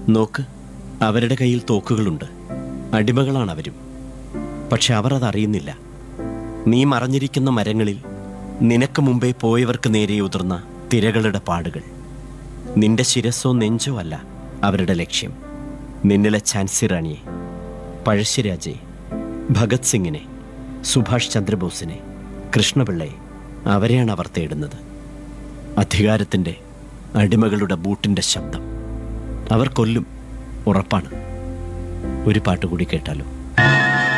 നോക്ക് അവരുടെ കയ്യിൽ തോക്കുകളുണ്ട് അടിമകളാണ് അവരും പക്ഷെ അവർ അതറിയുന്നില്ല നീ മറഞ്ഞിരിക്കുന്ന മരങ്ങളിൽ നിനക്ക് മുമ്പേ പോയവർക്ക് നേരെ ഉതിർന്ന തിരകളുടെ പാടുകൾ നിന്റെ ശിരസോ നെഞ്ചോ അല്ല അവരുടെ ലക്ഷ്യം നിന്നിലെ ഝാൻസി റാണിയെ പഴശ്ശിരാജയെ ഭഗത് സിംഗിനെ സുഭാഷ് ചന്ദ്രബോസിനെ കൃഷ്ണപിള്ളയെ അവരെയാണ് അവർ തേടുന്നത് അധികാരത്തിൻ്റെ അടിമകളുടെ ബൂട്ടിൻ്റെ ശബ്ദം അവർ കൊല്ലും ഉറപ്പാണ് ഒരു പാട്ട് കൂടി കേട്ടാലോ